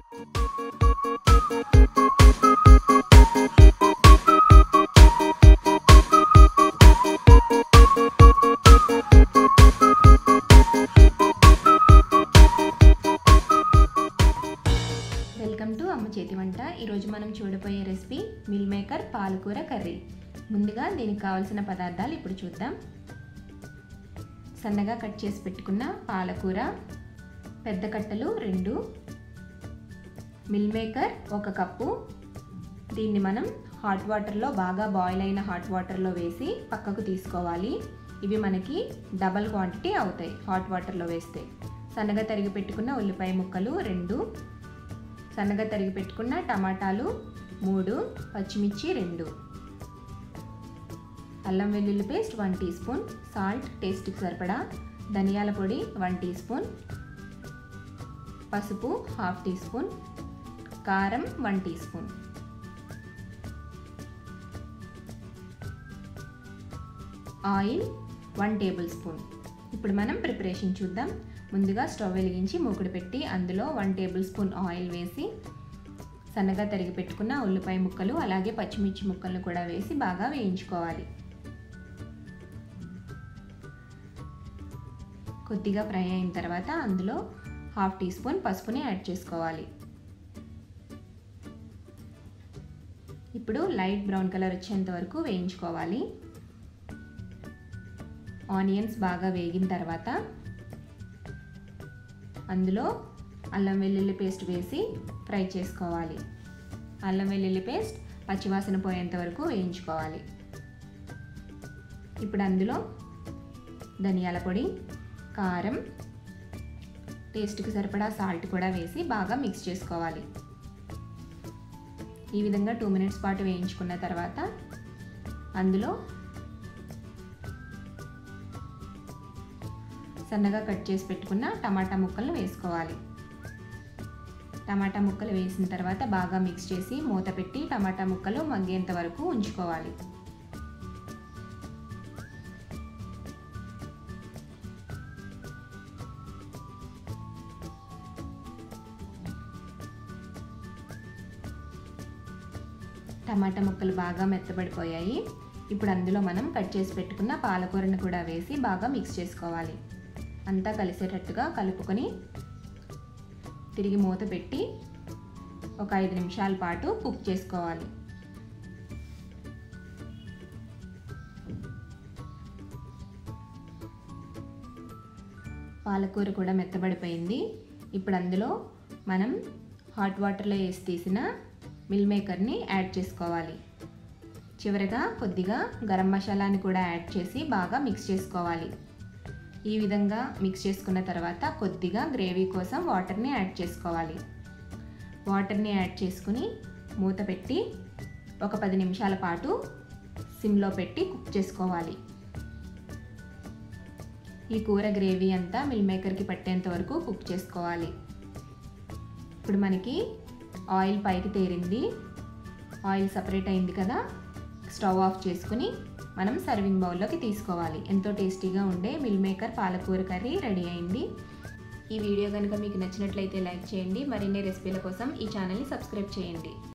welcome to అమ్మ చేతి వంట ఈరోజు మనం చూడబోయే రెసిపీ మిల్ మేకర్ పాలకూర కర్రీ ముందుగా దీనికి కావాల్సిన పదార్థాలు ఇప్పుడు చూద్దాం సన్నగా కట్ చేసి పెట్టుకున్న పాలకూర పెద్ద కట్టలు రెండు మిల్ మేకర్ ఒక కప్పు దీన్ని మనం హాట్ వాటర్లో బాగా బాయిల్ అయిన హాట్ వాటర్లో వేసి పక్కకు తీసుకోవాలి ఇవి మనకి డబల్ క్వాంటిటీ అవుతాయి హాట్ వాటర్లో వేస్తే సన్నగా తరిగి పెట్టుకున్న ఉల్లిపాయ ముక్కలు రెండు సన్నగా తరిగి పెట్టుకున్న టమాటాలు మూడు పచ్చిమిర్చి రెండు అల్లం వెల్లుల్లి paste one teaspoon salt టేస్ట్కి సరిపడా ధనియాల పొడి వన్ టీ స్పూన్ పసుపు హాఫ్ టీ స్పూన్ కారం one teaspoon oil one tablespoon ఇప్పుడు మనం ప్రిపరేషన్ చూద్దాం ముందుగా స్టవ్ వెలిగించి మూకుడు పెట్టి అందులో వన్ టేబుల్ స్పూన్ ఆయిల్ వేసి సన్నగా తరిగి పెట్టుకున్న ఉల్లిపాయ ముక్కలు అలాగే పచ్చిమిర్చి ముక్కలను కూడా వేసి బాగా వేయించుకోవాలి కొద్దిగా ఫ్రై అయిన తర్వాత అందులో హాఫ్ టీ స్పూన్ పసుపుని యాడ్ చేసుకోవాలి ఇప్పుడు లైట్ బ్రౌన్ కలర్ వచ్చేంత వరకు వేయించుకోవాలి ఆనియన్స్ బాగా వేగిన తర్వాత అందులో అల్లం వెల్లుల్లి పేస్ట్ వేసి ఫ్రై చేసుకోవాలి అల్లం వెల్లుల్లి పేస్ట్ పచ్చివాసన పోయేంత వరకు వేయించుకోవాలి ఇప్పుడు అందులో ధనియాల పొడి కారం టేస్ట్కి సరిపడా సాల్ట్ కూడా వేసి బాగా మిక్స్ చేసుకోవాలి ఈ విధంగా టూ మినిట్స్ పాటు వేయించుకున్న తర్వాత అందులో సన్నగా కట్ చేసి పెట్టుకున్న టమాటా ముక్కలను వేసుకోవాలి టమాటా ముక్కలు వేసిన తర్వాత బాగా మిక్స్ చేసి మూత పెట్టి టమాటా ముక్కలు మగ్గేంత వరకు ఉంచుకోవాలి టమాటా ముక్కలు బాగా మెత్తబడిపోయాయి ఇప్పుడు అందులో మనం కట్ చేసి పెట్టుకున్న పాలకూరను కూడా వేసి బాగా మిక్స్ చేసుకోవాలి అంతా కలిసేటట్టుగా కలుపుకొని తిరిగి మూత పెట్టి ఒక ఐదు నిమిషాల పాటు కుక్ చేసుకోవాలి పాలకూర కూడా మెత్తబడిపోయింది ఇప్పుడు అందులో మనం హాట్ వాటర్లో వేసి తీసిన మిల్ మేకర్ని యాడ్ చేసుకోవాలి చివరగా కొద్దిగా గరం మసాలాని కూడా యాడ్ చేసి బాగా మిక్స్ చేసుకోవాలి ఈ విధంగా మిక్స్ చేసుకున్న తర్వాత కొద్దిగా గ్రేవీ కోసం వాటర్ని యాడ్ చేసుకోవాలి వాటర్ని యాడ్ చేసుకుని మూత పెట్టి ఒక పది నిమిషాల పాటు సిమ్లో పెట్టి కుక్ చేసుకోవాలి ఈ కూర గ్రేవీ అంతా మిల్ మేకర్కి పట్టేంత వరకు కుక్ చేసుకోవాలి ఇప్పుడు మనకి ఆయిల్ పైకి తేరింది ఆయిల్ సపరేట్ అయింది కదా స్టవ్ ఆఫ్ చేసుకుని మనం సర్వింగ్ బౌల్లోకి తీసుకోవాలి ఎంతో టేస్టీగా ఉండే మిల్ మేకర్ పాలకూర కర్రీ రెడీ అయింది ఈ వీడియో కనుక మీకు నచ్చినట్లయితే లైక్ చేయండి మరిన్ని రెసిపీల కోసం ఈ ఛానల్ని సబ్స్క్రైబ్ చేయండి